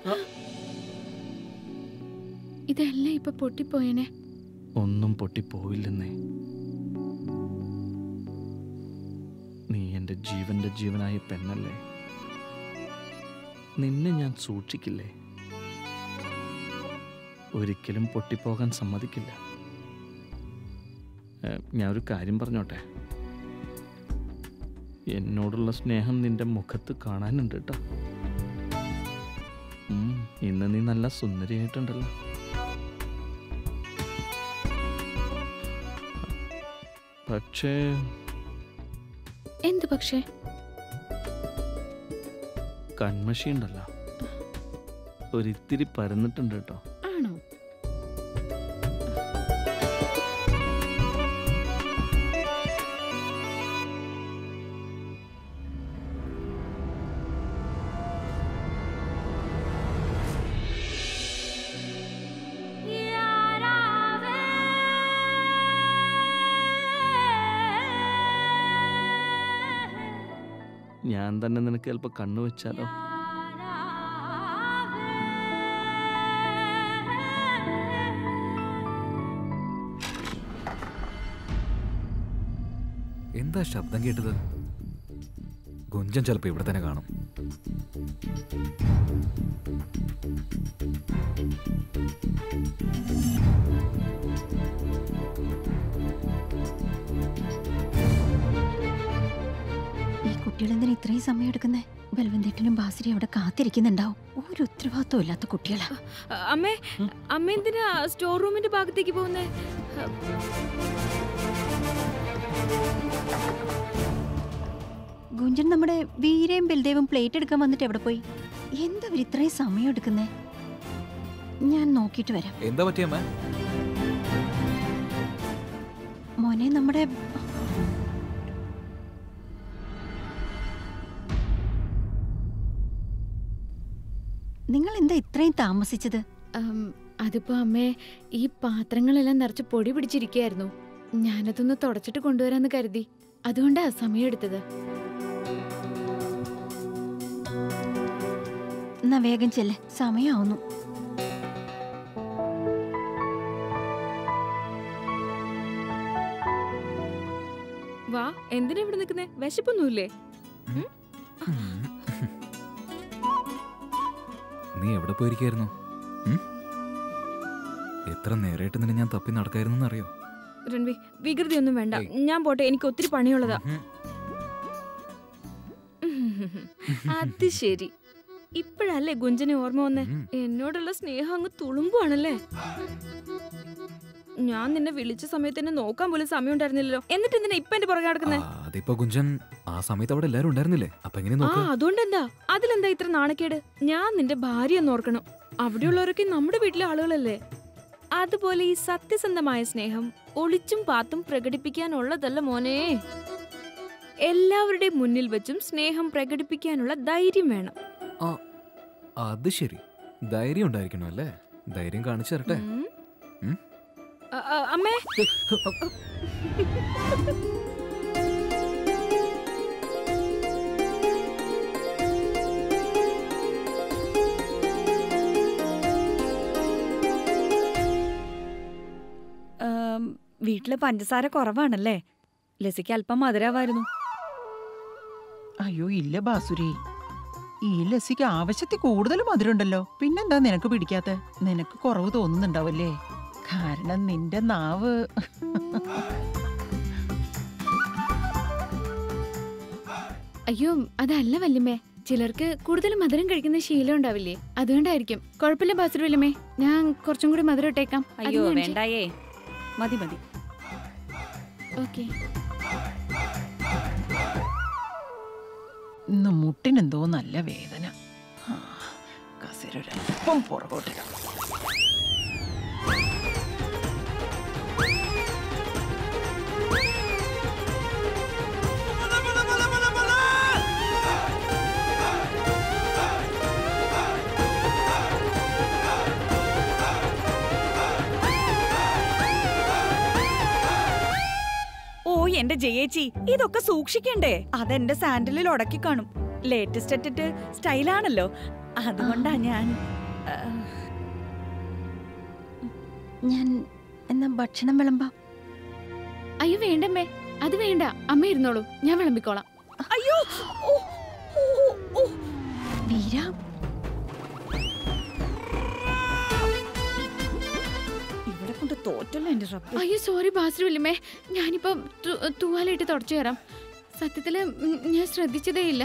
ഇതെല്ലാം ഇപ്പൊ പൊട്ടിപ്പോയനെ ഒന്നും പൊട്ടിപ്പോയില്ലെന്നേ നീ എൻ്റെ ജീവന്റെ ജീവനായ പെണ്ണല്ലേ നിന്നെ ഞാൻ സൂക്ഷിക്കില്ലേ ഒരിക്കലും പൊട്ടിപ്പോകാൻ സമ്മതിക്കില്ല ഏ, ഞാൻ ഒരു കാര്യം പറഞ്ഞോട്ടെ എന്നോടുള്ള സ്നേഹം നിന്റെ മുഖത്ത് കാണാനുണ്ട് കേട്ടോ ഉം, ഇന്ന് നീ നല്ല സുന്ദരിയായിട്ടുണ്ടല്ലോ പക്ഷേ എന്ത് പക്ഷേ കൺമഷി ഉണ്ടല്ലോ ഒരിത്തിരി പരന്നിട്ടുണ്ട് കേട്ടോ ആണോ ഞാൻ തന്നെ നിനക്ക് ചിലപ്പോൾ കണ്ണു വെച്ചാലോ എന്താ ശബ്ദം കേട്ടത് ഗുഞ്ചൻ ചിലപ്പോ ഇവിടെ തന്നെ കാണും ഈ കുട്ടികൾ എന്തിനാ ഇത്രയും സമയം എടുക്കുന്നേ ബൽവന്തേട്ടനും ബാസിരി അവിടെ കാത്തിരിക്കുന്നുണ്ടാവും ഒരു ഉത്തരവാദിത്വം ഇല്ലാത്ത കുട്ടികളാ അ- അമ്മേ അമ്മ എന്തിനാ സ്റ്റോർ റൂമിന്റെ ഭാഗത്തേക്ക് പോകുന്നേ ഗുഞ്ചൻ നമ്മുടെ വീരയും ബൽദേവും പ്ലേറ്റ് എടുക്കാൻ വന്നിട്ട് എവിടെ പോയി എന്താ അവർ ഇത്രയും സമയം എടുക്കുന്നേ ഞാൻ നോക്കിയിട്ട് വരാം എന്താ പറ്റിയമ്മ മോനെ നമ്മുടെ നിങ്ങൾ എന്താ ഇത്രയും താമസിച്ചത് ഉം, അതിപ്പോ അമ്മേ ഈ പാത്രങ്ങളെല്ലാം നിറച്ച് പൊടി പിടിച്ചിരിക്കുകയായിരുന്നു ഞാനതൊന്ന് തുടച്ചിട്ട് കൊണ്ടുവരാന്ന് കരുതി അതുകൊണ്ടാ സമയം എടുത്തത് എന്നാ വേഗം ചെല്ലെ സമയമാവുന്നു വാ എന്തിനാ ഇവിടെ നിൽക്കുന്നേ വിശപ്പൊന്നുമില്ലേ നീ എവിടെ പോയിരിക്കായിരുന്നു ഉം? എത്ര നേരായിട്ട് നിന്നെ ഞാൻ തപ്പി നടക്കായിരുന്നു അറിയോ രൺവി വികൃതി ഒന്നും വേണ്ട ഏയ്. ഞാൻ പോട്ടെ എനിക്ക് ഒത്തിരി പണിയുള്ളതാ ഉം. അത് ശരി ഇപ്പോഴല്ലേ ഗുഞ്ചനെ ഓർമ്മ വന്നേ ഉം. എന്നോടുള്ള സ്നേഹം അങ്ങ് തുളുമ്പുവാണല്ലേ ഞാൻ നിന്നെ വിളിച്ച സമയത്ത് എന്നെ നോക്കാൻ പോലും സമയം ഉണ്ടായിരുന്നില്ലല്ലോ എന്നിട്ട് എന്തിനാ ഇപ്പൊ എന്റെ പുറകെ നടക്കുന്നേ ആ, അതിപ്പോ ഗുഞ്ചൻ ആ സമയത്ത് അവിടെ എല്ലാരും ഉണ്ടായിരുന്നില്ലേ അപ്പൊ എങ്ങനെ ആ നോക്ക് അതുകൊണ്ടെന്താ അതിലെന്താ ഇത്ര നാണക്കേട് ഞാൻ നിന്റെ ഭാര്യ എന്ന് ഓർക്കണം അവിടെയുള്ളവരൊക്കെ നമ്മുടെ വീട്ടിലെ ആളുകളല്ലേ അതുപോലെ ഈ സത്യസന്ധമായ സ്നേഹം ഒളിച്ചും പാത്തും പ്രകടിപ്പിക്കാനുള്ളതല്ല മോനെ എല്ലാവരുടെയും മുന്നിൽ വെച്ചും സ്നേഹം പ്രകടിപ്പിക്കാനുള്ള ധൈര്യം വേണം ആ അത് ശരി ധൈര്യം ഉണ്ടായിരിക്കണം അല്ലേ ധൈര്യം കാണിച്ചു തരട്ടെ ഉം. ഉം? അ- അ- അമ്മേ ആം, വീട്ടില് പഞ്ചസാര കുറവാണല്ലേ ലസിക്ക് അല്പം മധുരമായിരുന്നു അയ്യോ ഇല്ല ബാസുരി ഈ ലസ്സിക്ക് ആവശ്യത്തിൽ കൂടുതൽ മധുരമുണ്ടല്ലോ പിന്നെന്താ നിനക്ക് പിടിക്കാത്ത നിനക്ക് കുറവ് തോന്നുന്നുണ്ടാവല്ലേ കാരണം നിന്റെ നാവ് അയ്യോ അതല്ല വല്യമ്മേ ചിലർക്ക് കൂടുതൽ മധുരം കഴിക്കുന്ന ശീലം ഉണ്ടാവില്ലേ അതുകൊണ്ടായിരിക്കും കുഴപ്പമില്ല ബാസുര വല്യമ്മേ ഞാൻ കുറച്ചും കൂടി മധുരം ഇട്ടേക്കാം അയ്യോ വേണ്ടായേ മതി മതി ഓക്കെ ഇന്ന് മുട്ടിനെന്തോ നല്ല വേദന ആ, കസേര ഒരല്പം പുറകോട്ടിടാം ഓ എന്റെ ജയേച്ചി ഇതൊക്കെ സൂക്ഷിക്കണ്ടേ അതെന്റെ സാൻഡലിൽ ഉടക്കി കാണും ലേറ്റസ്റ്റ് അറ്റിട്ട് സ്റ്റൈലാണല്ലോ അതുകൊണ്ടാ ഞാൻ ഞാൻ എന്നാ ഭക്ഷണം വിളമ്പാം അയ്യോ വേണ്ടമ്മേ അത് വേണ്ട അമ്മ ഇരുന്നോളൂ ഞാൻ വിളമ്പിക്കോളാം അയ്യോ ഓ, ഓ, ഓ. വീര ഇവിടെ കൊണ്ട് തോറ്റല്ലോ എന്റെ റബ്ബേ അയ്യോ സോറി ബാസ്രു വല്യമ്മേ ഞാനിപ്പോ തു- തൂവാലയിട്ട് തുടച്ചു തരാം സത്യത്തില് ഉം, ഞാൻ ശ്രദ്ധിച്ചതേ ഇല്ല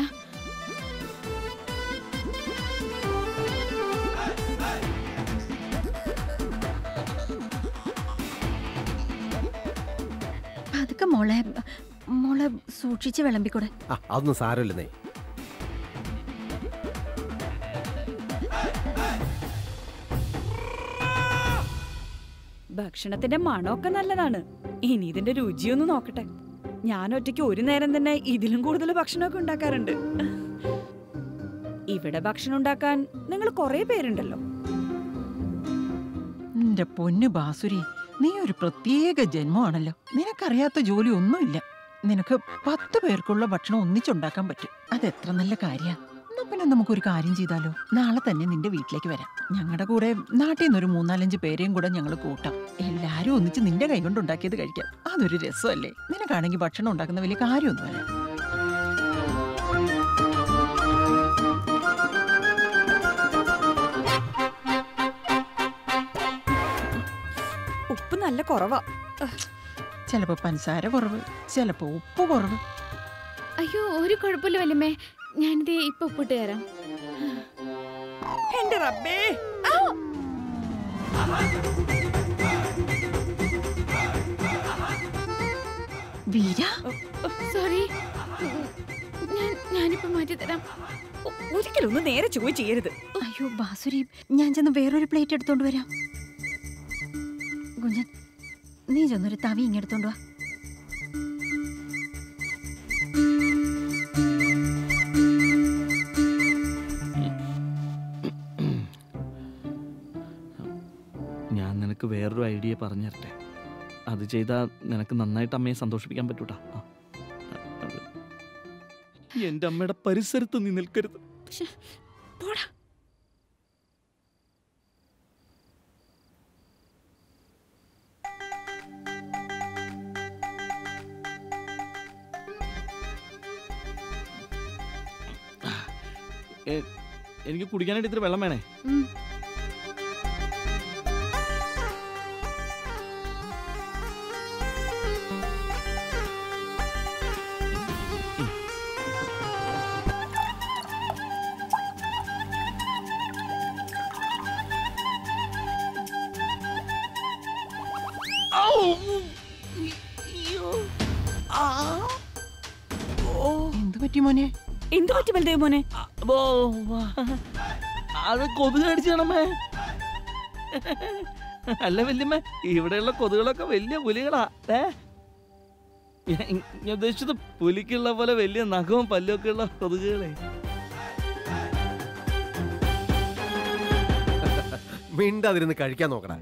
പതുക്കെ മോളെ മോളെ സൂക്ഷിച്ച് വിളമ്പിക്കൂടെ ആ അതൊന്നും സാരമില്ലെന്നേ ഭക്ഷണത്തിന്റെ മണമൊക്കെ നല്ലതാണ് ഇനി ഇതിന്റെ രുചിയൊന്ന് നോക്കട്ടെ ഞാൻ ഒറ്റയ്ക്ക് ഒരു നേരം തന്നെ ഇതിലും കൂടുതൽ ഭക്ഷണമൊക്കെ ഉണ്ടാക്കാറുണ്ട് ഇവിടെ ഭക്ഷണം ഉണ്ടാക്കാൻ നിങ്ങൾ കുറെ പേരുണ്ടല്ലോ നിന്റെ പൊന്നു ബാസുരി നീ ഒരു പ്രത്യേക ജന്മമാണല്ലോ നിനക്കറിയാത്ത ജോലി ഒന്നുമില്ല നിനക്ക് പത്ത് പേർക്കുള്ള ഭക്ഷണം ഒന്നിച്ചുണ്ടാക്കാൻ പറ്റും അതെത്ര നല്ല കാര്യ എന്നാ പിന്നെ നമുക്കൊരു കാര്യം ചെയ്താലോ നാളെ തന്നെ നിന്റെ വീട്ടിലേക്ക് വരാം ഞങ്ങളുടെ കൂടെ നാട്ടിൽ നിന്ന് ഒരു മൂന്നാലഞ്ച് പേരെയും കൂടെ ഞങ്ങൾ കൂട്ടാം എല്ലാരും ഒന്നിച്ച് നിന്റെ കൈ കൊണ്ട് ഉണ്ടാക്കിയത് കഴിക്കാം അതൊരു രസമല്ലേ നിനക്കാണെങ്കിൽ ഭക്ഷണം ഉണ്ടാക്കുന്ന വലിയ കാര്യമൊന്നുമല്ല ഉപ്പ് നല്ല കുറവാ ചിലപ്പോ പഞ്ചസാര കുറവ് ചിലപ്പോ ഉപ്പ് കുറവ് അയ്യോ ഒരു കുഴപ്പമില്ല വല്യമ്മേ ഞാനിത് ഇപ്പൊ ഒപ്പിട്ട് തരാം എന്റെ റബ്ബേ വീര സോറി ഞാൻ ഞാനിപ്പോ മാറ്റി തരാം ഒ- ഒരിക്കലും ഒന്ന് നേരെ ചോദിച്ച് ചെയ്യരുത് അയ്യോ ബാസുരി ഞാൻ ചെന്ന് വേറൊരു പ്ലേറ്റ് എടുത്തോണ്ട് വരാം കുഞ്ഞൻ നീ ചെന്നൊരു തവി ഇങ്ങെടുത്തോണ്ട് വാ ഞാൻ നിനക്ക് വേറൊരു ഐഡിയ പറഞ്ഞു തരട്ടെ അത് ചെയ്താൽ നിനക്ക് നന്നായിട്ട് അമ്മയെ സന്തോഷിപ്പിക്കാൻ പറ്റൂട്ടാ ആ. അത്. എന്റെ അമ്മയുടെ പരിസരത്ത് നീ നിൽക്കരുത് പോടാ എ- എനിക്ക് കുടിക്കാനായിട്ട് ഇത്തിരി വെള്ളം വേണേ ഉം. എന്തു പറ്റി മോനെ എന്ത് പറ്റി ബൽദേവ് മോനെ ഓ, അത് കൊതുക് അടിച്ചാണമ്മേ അല്ല വല്യമ്മ ഇവിടെയുള്ള കൊതുകളൊക്കെ വലിയ പുലികളാ ഏ ഞാൻ ഞാൻ ഉദ്ദേശിച്ചത് പുലിക്കുള്ള പോലെ വലിയ നഖവും പല്ലും ഒക്കെ ഉള്ള കൊതുകുകളെ മിണ്ടാതിരുന്ന് കഴിക്കാൻ നോക്കടാ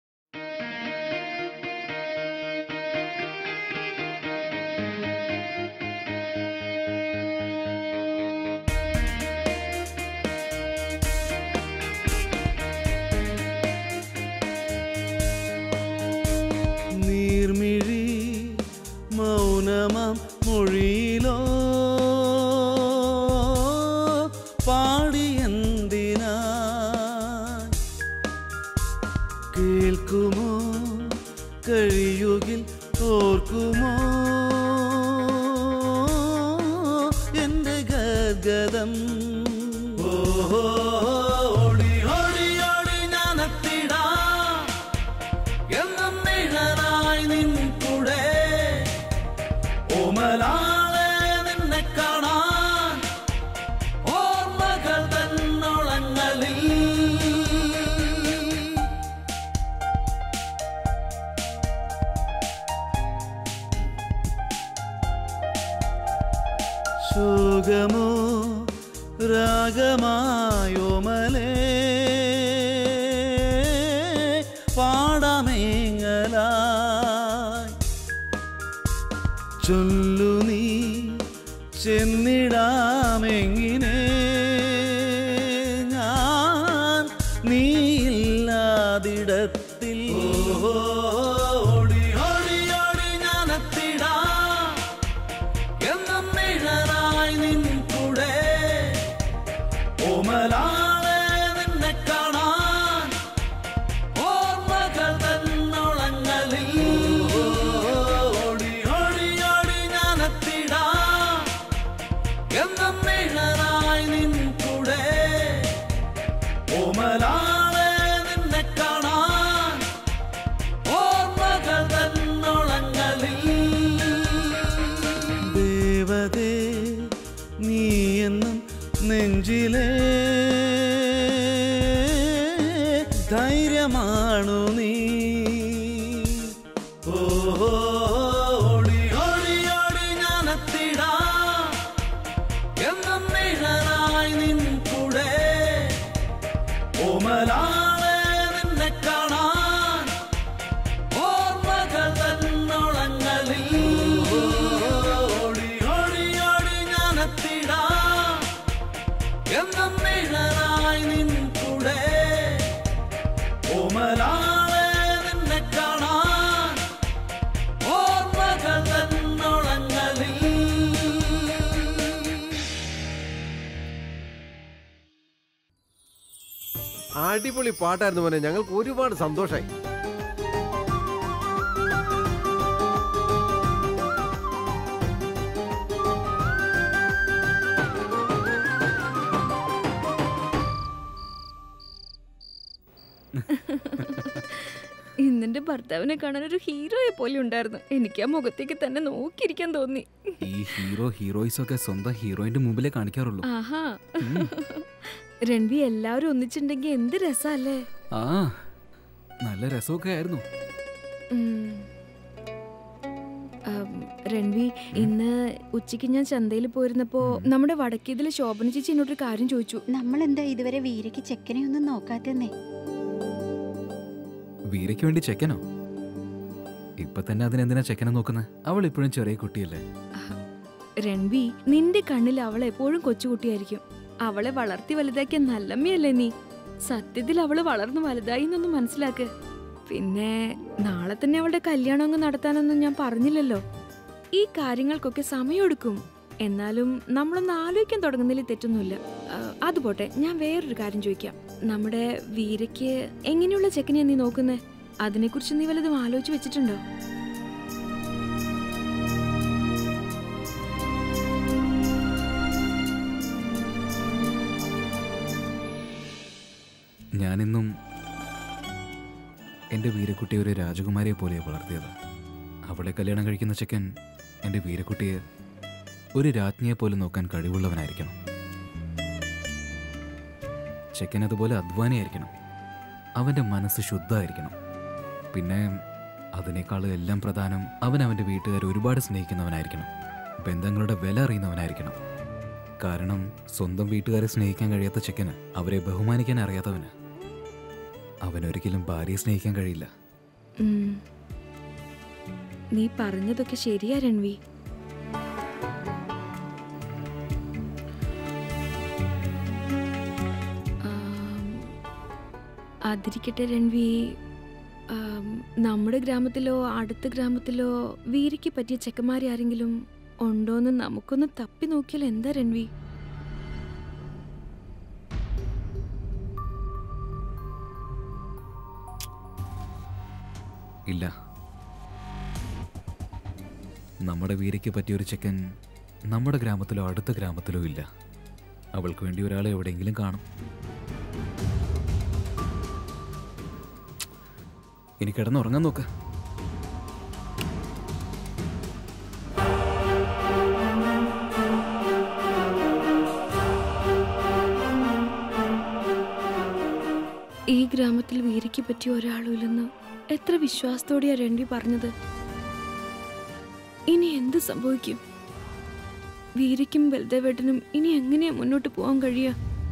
നീർമിഴി മൗനമാം മൊഴിയിലോ പാടിയെന്തിനാ കേൾക്കുമോ കഴിയുകിൽ ഓർക്കുമോ എന്റെ ഗദ്ഗതം ഓഹോ ഓടി ഓടി ഓടി ഞാനെത്തിടാം എന്നും നിഴലായി നിൻ കൂടെ ഓമലാളെ നിന്നെ കാണാൻ ഓർമ്മകൾ തന്നോളങ്ങളിൽ ശോകമോ രാഗമായോമലേ പാടമേങ്ങലായി ചൊല്ലു നീ ചെന്നിടാമെങ്ങിനെ ഞാൻ നീ എന്നും നിഴലായി നിൻ കൂടെ ഓമലാളെ നിന്നെ കാണാൻ ഓർമ്മകൾ തന്നോളങ്ങളിൽ ദേവതേ നീ എന്നും നെഞ്ചിലേ ധൈര്യമാണു നീ ഓ ഓടി ഓടി ഓടി ഞാനെത്തിടാം എന്നും നിഴലായി നിൻ കൂടെ ഓമലാളെ നിന്നെ കാണാൻ ഓർമ്മകൾ തന്നോളങ്ങളിൽ ഓടി ഓടി ഓടി ഞാനെത്തിടാം എന്നും നിഴലായി നിൻ കൂടെ ഓമലാളെ നിന്നെ കാണാൻ ഓർമ്മകൾ തന്നോളങ്ങളിൽ അടിപൊളി പാട്ടായിരുന്നു മോനെ ഞങ്ങൾക്ക് ഒരുപാട് സന്തോഷമായി ഇന്നെന്റെ ഭർത്താവിനെ കാണാൻ ഒരു ഹീറോയെ പോലെ ഉണ്ടായിരുന്നു എനിക്ക് ആ മുഖത്തേക്ക് തന്നെ നോക്കിയിരിക്കാൻ തോന്നി ഈ ഹീറോ ഹീറോയിസ് ഒക്കെ സ്വന്തം ഹീറോയിന്റെ മുമ്പിലേ കാണിക്കാറുള്ളൂ ആഹാ രൺവി എല്ലാവരും ഒന്നിച്ചിട്ടുണ്ടെങ്കിൽ എന്ത് രസല്ലേ ആ നല്ല രസമൊക്കെ ആയിരുന്നു രൺവി ഇന്ന് ഉച്ചയ്ക്ക് ഞാൻ ചന്തയിൽ പോയിരുന്നപ്പോ നമ്മുടെ വടക്കേതിലെ ശോഭന ചേച്ചി എന്നോടൊരു കാര്യം ചോദിച്ചു നമ്മളെന്താ ഇതുവരെ വീരയ്ക്ക് ചെക്കനെ ഒന്നും നോക്കാത്തന്നേ വീരയ്ക്ക് വേണ്ടി ചെക്കനോ ഇപ്പൊ തന്നെ അതിനെന്തിനാ ചെക്കനെ നോക്കുന്നത് അവൾ ഇപ്പോഴും ചെറിയ കുട്ടിയല്ലേ രൺവി നിന്റെ കണ്ണിൽ അവൾ എപ്പോഴും കൊച്ചുകുട്ടിയായിരിക്കും അവളെ വളർത്തി വലുതാക്കിയ നല്ലമ്മയല്ലേ നീ സത്യത്തിൽ അവള് വളർന്നു വലുതായി എന്നൊന്ന് മനസ്സിലാക്ക് പിന്നെ നാളെ തന്നെ അവളുടെ കല്യാണം അങ്ങ് നടത്താനൊന്നും ഞാൻ പറഞ്ഞില്ലല്ലോ ഈ കാര്യങ്ങൾക്കൊക്കെ സമയമെടുക്കും എന്നാലും നമ്മളൊന്ന് ആലോചിക്കാൻ തുടങ്ങുന്നതിൽ തെറ്റൊന്നുമില്ല ആ, അതുപോട്ടെ ഞാൻ വേറൊരു കാര്യം ചോദിക്കാം നമ്മുടെ വീരയ്ക്ക് എങ്ങനെയുള്ള ചെക്കനെയാ നീ നോക്കുന്നേ അതിനെക്കുറിച്ച് നീ വല്ലതും ആലോചിച്ച് വെച്ചിട്ടുണ്ടോ ഞാനിന്നും എൻ്റെ വീരക്കുട്ടിയെ ഒരു രാജകുമാരിയെ പോലെ വളർത്തിയത് അവളെ കല്യാണം കഴിക്കുന്ന ചെക്കൻ എൻ്റെ വീരക്കുട്ടിയെ ഒരു രാജ്ഞിയെ പോലെ നോക്കാൻ കഴിവുള്ളവനായിരിക്കണം ചെക്കൻ അതുപോലെ അധ്വാനിയായിരിക്കണം അവൻ്റെ മനസ്സ് ശുദ്ധമായിരിക്കണം പിന്നെ അതിനേക്കാൾ എല്ലാം പ്രധാനം അവൻ അവൻ്റെ വീട്ടുകാരെ ഒരുപാട് സ്നേഹിക്കുന്നവനായിരിക്കണം ബന്ധങ്ങളുടെ വില അറിയുന്നവനായിരിക്കണം കാരണം സ്വന്തം വീട്ടുകാരെ സ്നേഹിക്കാൻ കഴിയാത്ത ചെക്കന് അവരെ ബഹുമാനിക്കാൻ അറിയാത്തവന് അവനൊരിക്കലും ഭാര്യയെ സ്നേഹിക്കാൻ കഴിയില്ല ഉം. നീ പറഞ്ഞതൊക്കെ ശരിയാ രൺവി ആം, അതിരിക്കട്ടെ രൺവി ആം, നമ്മുടെ ഗ്രാമത്തിലോ അടുത്ത ഗ്രാമത്തിലോ വീരയ്ക്ക് പറ്റിയ ചെക്കന്മാരെ ആരെങ്കിലും ഉണ്ടോന്ന് നമുക്കൊന്ന് തപ്പി നോക്കിയാൽ എന്താ രൺവി ഇല്ല നമ്മുടെ വീരയ്ക്ക് പറ്റിയ ഒരു ചെക്കൻ നമ്മുടെ ഗ്രാമത്തിലോ അടുത്ത ഗ്രാമത്തിലോ ഇല്ല അവൾക്ക് വേണ്ടി ഒരാളെ എവിടെയെങ്കിലും കാണും ഇനി കിടന്നുറങ്ങാൻ നോക്ക് ഈ ഗ്രാമത്തിൽ വീരയ്ക്ക് പറ്റിയ ഒരാളുമില്ലെന്ന് എത്ര വിശ്വാസത്തോടെയാ രൺവി പറഞ്ഞത് ഇനി എന്ത് സംഭവിക്കും വീരയ്ക്കും ബൽദേവേട്ടനും ഇനി എങ്ങനെയാ മുന്നോട്ട് പോകാൻ കഴിയുക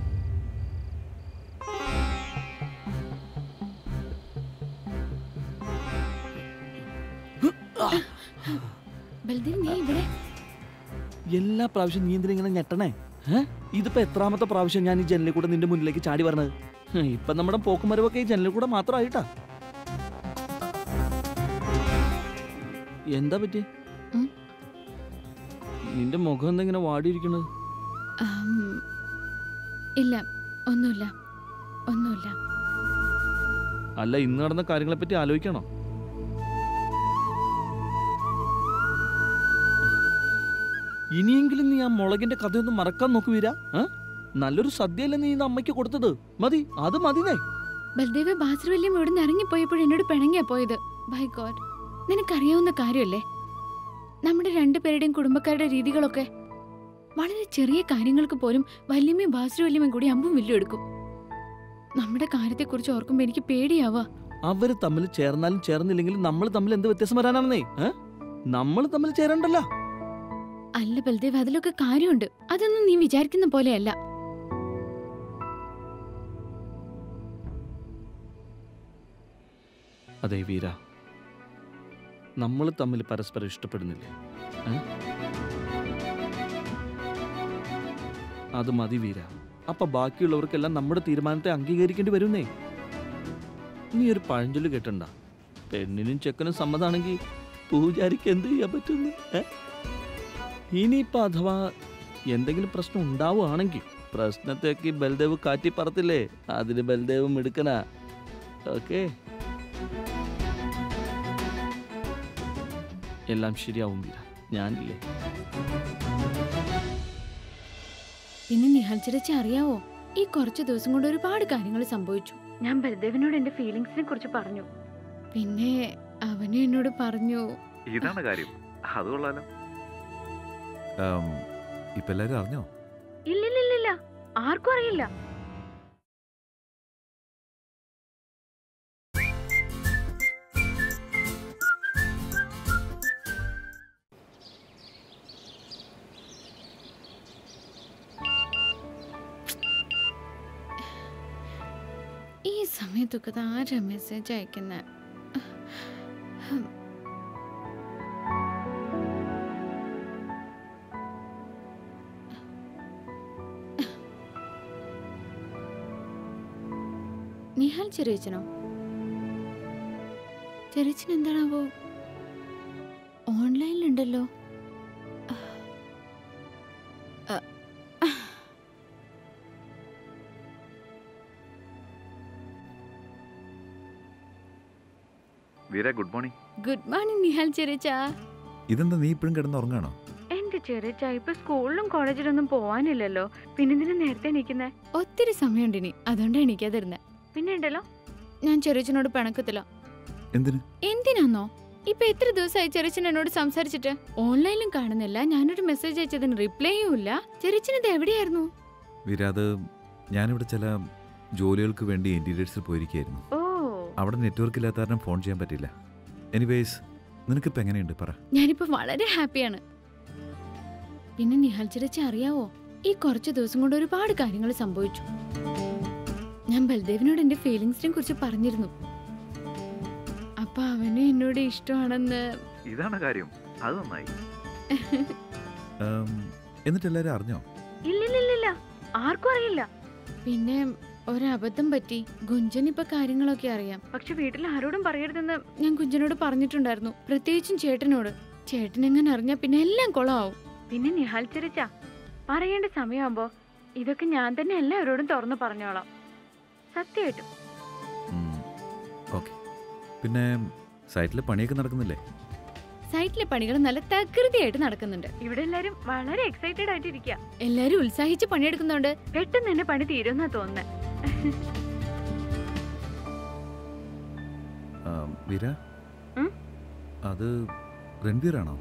ബൽദേവ് നീ ഇവിടെ എല്ലാ പ്രാവശ്യം നീ എന്തിനാ ഇങ്ങനെ ഞെട്ടണേ ഏ? ഇതിപ്പോ എത്രാമത്തെ പ്രാവശ്യം ഞാൻ ഈ ജനലിൽ കൂടെ നിന്റെ മുന്നിലേക്ക് ചാടി പറഞ്ഞത് ഹ്, ഇപ്പൊ നമ്മുടെ പോക്കും വരവൊക്കെ ഈ ജനലിൽ കൂടെ മാത്രമായിട്ടാ എന്താ പറ്റി ഉം. നിന്റെ മുഖം എന്താ ഇങ്ങനെ വാടിയിരിക്കണത് ആം, ഇല്ല ഒന്നുമില്ല ഒന്നുമില്ല അല്ല ഇന്ന് നടന്ന കാര്യങ്ങളെ പറ്റി ആലോചിക്കണോ ഇനിയെങ്കിലും നീ ആ മുളകിന്റെ കഥയൊന്നും മറക്കാൻ നോക്ക് വീര ഏ? നല്ലൊരു സദ്യയല്ലേ നീ ഇന്ന് അമ്മയ്ക്ക് കൊടുത്തത് മതി അത് മതിനേ ബൽദേവ് ബാസുരവല്യം ഇവിടെ നിന്ന് ഇറങ്ങിപ്പോയപ്പോൾ എന്നോട് പിണങ്ങിയാ പോയത് ബൈ ഗോഡ് നിനക്കറിയാവുന്ന കാര്യമല്ലേ നമ്മുടെ രണ്ടുപേരുടെയും കുടുംബക്കാരുടെ രീതികളൊക്കെ വളരെ ചെറിയ കാര്യങ്ങൾക്ക് പോലും വല്യമ്മയും ബാസുരവല്യമ്മയും കൂടി അമ്പും വില്ലും എടുക്കും നമ്മുടെ കാര്യത്തെക്കുറിച്ച് ഓർക്കുമ്പോൾ എനിക്ക് പേടിയാവാ അവര് തമ്മിൽ ചേർന്നാലും ചേർന്നില്ലെങ്കിലും നമ്മൾ തമ്മിൽ എന്ത് വ്യത്യാസം വരാനാണെന്നേ നമ്മൾ തമ്മിൽ ചേരണ്ടല്ലോ അല്ല ബൽദേവ് അതിലൊക്കെ കാര്യമുണ്ട് അതൊന്നും നീ വിചാരിക്കുന്ന പോലെയല്ല അതെ വീര നമ്മൾ തമ്മിൽ പരസ്പരം ഇഷ്ടപ്പെടുന്നില്ലേ ഏ? അത് മതി വീര അപ്പൊ ബാക്കിയുള്ളവർക്കെല്ലാം നമ്മുടെ തീരുമാനത്തെ അംഗീകരിക്കേണ്ടി വരുന്നേ നീ ഒരു പഴഞ്ചൊല്ല് കേട്ടണ്ട പെണ്ണിനും ചെക്കനും സമ്മതാണെങ്കിൽ പൂജാരിക്ക് എന്ത് ചെയ്യാൻ പറ്റുന്നു ഏ? ഇനിയിപ്പോ അഥവാ എന്തെങ്കിലും പ്രശ്നം ഉണ്ടാവുകയാണെങ്കിൽ പ്രശ്നത്തേക്ക് ബൽദേവ് കാറ്റി പറത്തില്ലേ അതിന് ബൽദേവും എടുക്കണ ഓക്കേ എല്ലാം ശരിയാവും വീര ഞാനില്ലേ പിന്നെ നിഹാൽ ചേച്ചി അറിയാവോ ഈ കുറച്ച് ദിവസം കൊണ്ട് ഒരുപാട് കാര്യങ്ങൾ സംഭവിച്ചു ഞാൻ ബലദേവനോട് എന്റെ ഫീലിങ്സിനെ കുറിച്ച് പറഞ്ഞു പിന്നെ അവനും എന്നോട് പറഞ്ഞു ഇതാണ് കാര്യം അത് കൊള്ളാലോ ഇപ്പൊ എല്ലാരും അറിഞ്ഞോ ഇല്ലില്ലില്ല ആർക്കും അറിയില്ല ഈ സമയത്തൊക്കെ ആരാ മെസ്സേജ് അയക്കുന്ന നിഹാൽ ചെറിയച്ചനോ ചെറിയച്ചൻ എന്താണാവോ ഓൺലൈനിലുണ്ടല്ലോ Veera good morning good morning Nihal ചെറിയച്ച ഇതെന്താ നീ ഇപ്പോഴും കിടന്ന് ഉറങ്ങാണോ എന്റെ ചെറിയച്ച ഇപ്പൊ സ്കൂളിലും കോളേജിലൊന്നും പോവാനില്ലല്ലോ പിന്നെ എന്തിനാ നേരത്തെ എണീക്കുന്നേ ഒത്തിരി സമയമുണ്ട് ഇനി അതുകൊണ്ട് എണീക്കാതിരുന്നെ പിന്നെ ഉണ്ടല്ലോ ഞാൻ ചെറിയച്ചനോട് പിണക്കത്തില്ല എന്തിന് എന്തിനാന്നോ ഇപ്പൊ എത്ര ദിവസമായി ചെറിയച്ചൻ എന്നോട് സംസാരിച്ചിട്ട് ഓൺലൈനിലും കാണുന്നില്ല ഞാനൊരു മെസ്സേജ് അയച്ചതിന് റിപ്ലൈയും ഇല്ല ചെറിയച്ചനത് എവിടെയായിരുന്നു വീര അത് ഞാനിവിടെ ചില ജോലികൾക്ക് വേണ്ടി ഇന്റീരിയേഴ്സിൽ പോയിരിക്കുകയായിരുന്നു ഓ അവിടെ നെറ്റ്വർക്ക് ഇല്ലാത്ത കാരണം ഫോൺ ചെയ്യാൻ പറ്റില്ല എനിവേസ് നിനക്കിപ്പോൾ എങ്ങനെയുണ്ട് പറ ഞാനിപ്പോ വളരെ ഹാപ്പിയാണ് പിന്നെ നിഹാൽ ചിരച്ച അറിയാവോ ഈ കുറച്ച് ദിവസം കൊണ്ട് ഒരുപാട് കാര്യങ്ങൾ സംഭവിച്ചു ഞാൻ ബൽദേവിനോട് എന്റെ ഫീലിങ്സിനെ കുറിച്ച് പറഞ്ഞിരുന്നു അപ്പൊ അവന് എന്നോട് ഇഷ്ടമാണെന്ന് ഇതാണ് കാര്യം അത് നന്നായി എന്നിട്ട് എല്ലാരും അറിഞ്ഞോ ഇല്ലില്ലില്ല ആർക്കും അറിയില്ല പിന്നെ ഒരബദ്ധം പറ്റി ഗുഞ്ചൻ ഇപ്പൊ കാര്യങ്ങളൊക്കെ അറിയാം പക്ഷെ വീട്ടിൽ ആരോടും പറയരുതെന്ന് ഞാൻ കുഞ്ചനോട് പറഞ്ഞിട്ടുണ്ടായിരുന്നു പ്രത്യേകിച്ചും ചേട്ടനോട് ചേട്ടൻ എങ്ങനെ അറിഞ്ഞാ പിന്നെ എല്ലാം കുളമാവും പിന്നെ നിഹാൽ ചെറിച്ച പറയേണ്ട സമയമാകുമ്പോ ഇതൊക്കെ ഞാൻ തന്നെ എല്ലാവരോടും തുറന്നു പറഞ്ഞോളാം സത്യമായിട്ടും ഓക്കെ പിന്നെ സൈറ്റിൽ പണിയൊക്കെ നടക്കുന്നില്ലേ സൈറ്റിലെ പണികൾ നല്ല തകൃതിയായിട്ട് നടക്കുന്നുണ്ട് ഇവിടെ എല്ലാരും വളരെ എക്സൈറ്റഡ് ആയിട്ടിരിക്കുക എല്ലാരും ഉത്സാഹിച്ച് പണിയെടുക്കുന്നോണ്ട് പെട്ടെന്ന് തന്നെ പണി തീരുമെന്നാ തോന്നുന്നത് ആ, വീര ഉം? അത് രൺവീറാണോ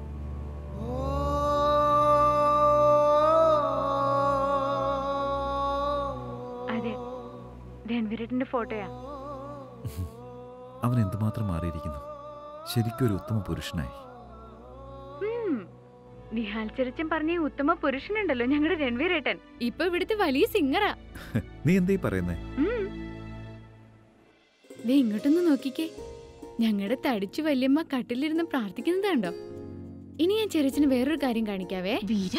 അതെ രൺവീരേട്ടന്റെ ഫോട്ടോയാ അവൻ എന്തുമാത്രം മാറിയിരിക്കുന്നു ശരിക്കും ഒരു ഉത്തമ പുരുഷനായി ഉം. നിഹാൽ ചെറിച്ചൻ പറഞ്ഞ ഈ ഉത്തമ പുരുഷനുണ്ടല്ലോ ഞങ്ങളുടെ രൺവീരേട്ടൻ ഇപ്പൊ ഇവിടുത്തെ വലിയ സിംഗറാ നീ എന്തേ പറയുന്നേ ഉം. ദേ ഇങ്ങോട്ടൊന്ന് നോക്കിക്കേ ഞങ്ങളുടെ തടിച്ചു വല്യമ്മ കട്ടിലിരുന്ന് പ്രാർത്ഥിക്കുന്നത് കണ്ടോ ഇനി ഞാൻ ചെറിയച്ചന് വേറൊരു കാര്യം കാണിക്കാവേ വീര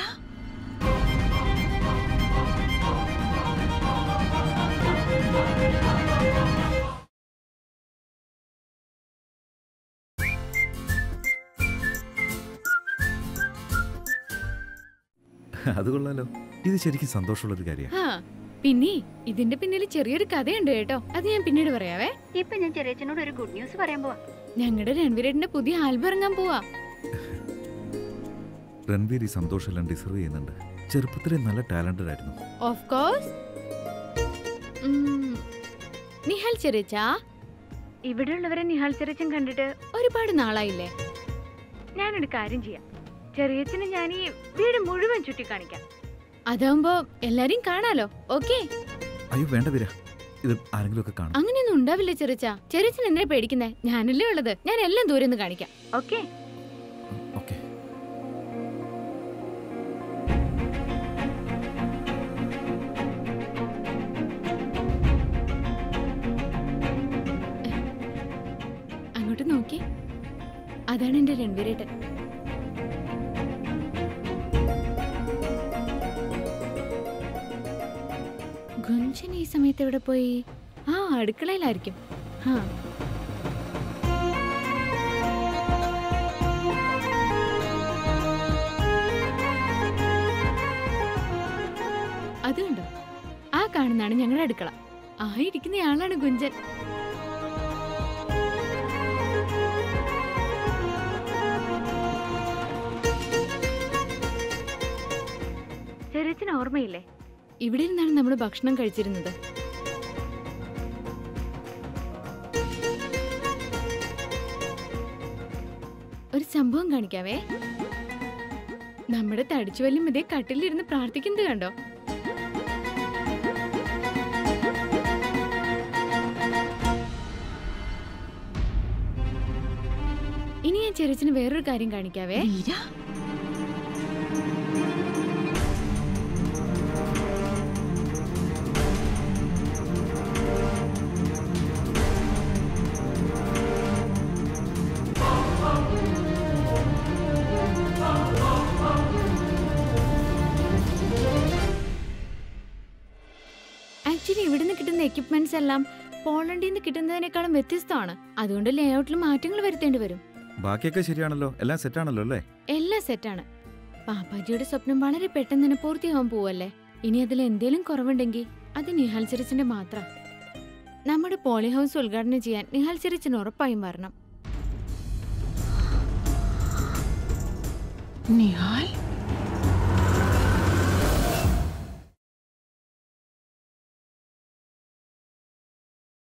അത് കൊള്ളാലോ ഇത് ശരിക്കും സന്തോഷമുള്ളൊരു കാര്യമാണ് ആ പിന്നെ ഇതിന്റെ പിന്നിൽ ചെറിയൊരു കഥയുണ്ട് കേട്ടോ അത് ഞാൻ പിന്നീട് പറയാവേ ഇപ്പൊ ഞാൻ ചെറിയച്ചനോട് ഒരു ഗുഡ് ന്യൂസ് പറയാൻ പോവാ ഞങ്ങളുടെ രൺവീരേട്ടന്റെ പുതിയ ആൽബം ഇറങ്ങാൻ പോവാ രൺവീർ ഈ സന്തോഷമെല്ലാം ഡിസർവ് ചെയ്യുന്നുണ്ട് ചെറുപ്പത്തിലെ നല്ല ടാലന്റഡ് ആയിരുന്നു ഓഫ് കോഴ്സ് നിഹാൽ ചെറിച്ച ഇവിടെയുള്ളവരെ നിഹാൽ ചെറിച്ചൻ കണ്ടിട്ട് ഒരുപാട് നാളായില്ലേ ഞാനൊരു കാര്യം ചെയ്യാം ചെറിയച്ഛന് ഞാൻ ഈ വീട് മുഴുവൻ ചുറ്റി കാണിക്കാം അതാവുമ്പോ എല്ലാരെയും കാണാലോ ഓക്കെ അയ്യോ വേണ്ട വീര ഇത് ആരെങ്കിലും ഒക്കെ കാണും അങ്ങനെയൊന്നും ഉണ്ടാവില്ല ചെറിച്ച ചെറിയച്ഛൻ എന്തിനാ പേടിക്കുന്നേ ഞാനല്ലേ ഉള്ളത് ഞാൻ എല്ലാം ദൂരെ നിന്ന് കാണിക്കാം ഓക്കെ ഓക്കെ അങ്ങോട്ട് നോക്കി അതാണ് എന്റെ രൺവീരേട്ടൻ ഗുഞ്ചൻ ഈ സമയത്ത് എവിടെ പോയി ആ അടുക്കളയിലായിരിക്കും ആ അതുണ്ടോ ആ കാണുന്നതാണ് ഞങ്ങളുടെ അടുക്കള ആ ഇരിക്കുന്നയാളാണ് ഗുഞ്ചൻ ചെറിയച്ഛന് ഓർമ്മയില്ലേ ഇവിടെ ഇരുന്നാണ് നമ്മൾ ഭക്ഷണം കഴിച്ചിരുന്നത് ഒരു സംഭവം കാണിക്കാവേ നമ്മുടെ തടിച്ചുവല്ലും ഇതേ കട്ടിലിരുന്ന് പ്രാർത്ഥിക്കുന്നത് കണ്ടോ ഇനി ഞാൻ ചെറിയച്ഛന് വേറൊരു കാര്യം കാണിക്കാവേ വീര ആക്ച്വലി ഇവിടുന്ന് കിട്ടുന്ന എക്യുപ്മെന്റ്സ് എല്ലാം പോളണ്ടിൽ നിന്ന് കിട്ടുന്നതിനേക്കാളും വ്യത്യസ്തമാണ് അതുകൊണ്ട് ലേഔട്ടിൽ മാറ്റങ്ങൾ വരുത്തേണ്ടി വരും ബാക്കിയൊക്കെ ശരിയാണല്ലോ എല്ലാം സെറ്റാണല്ലോ അല്ലേ എല്ലാം സെറ്റാണ് പാപ്പാജിയുടെ സ്വപ്നം വളരെ പെട്ടെന്ന് തന്നെ പൂർത്തിയാവാൻ പോവല്ലേ ഇനി അതിൽ എന്തേലും കുറവുണ്ടെങ്കിൽ അത് നിഹാൽ ചെറിച്ചിന്റെ മാത്രം നമ്മുടെ പോളി ഹൗസ് ഉദ്ഘാടനം ചെയ്യാൻ നിഹാൽ ചെറിച്ചിന് ഉറപ്പായും വരണം നിഹാൽ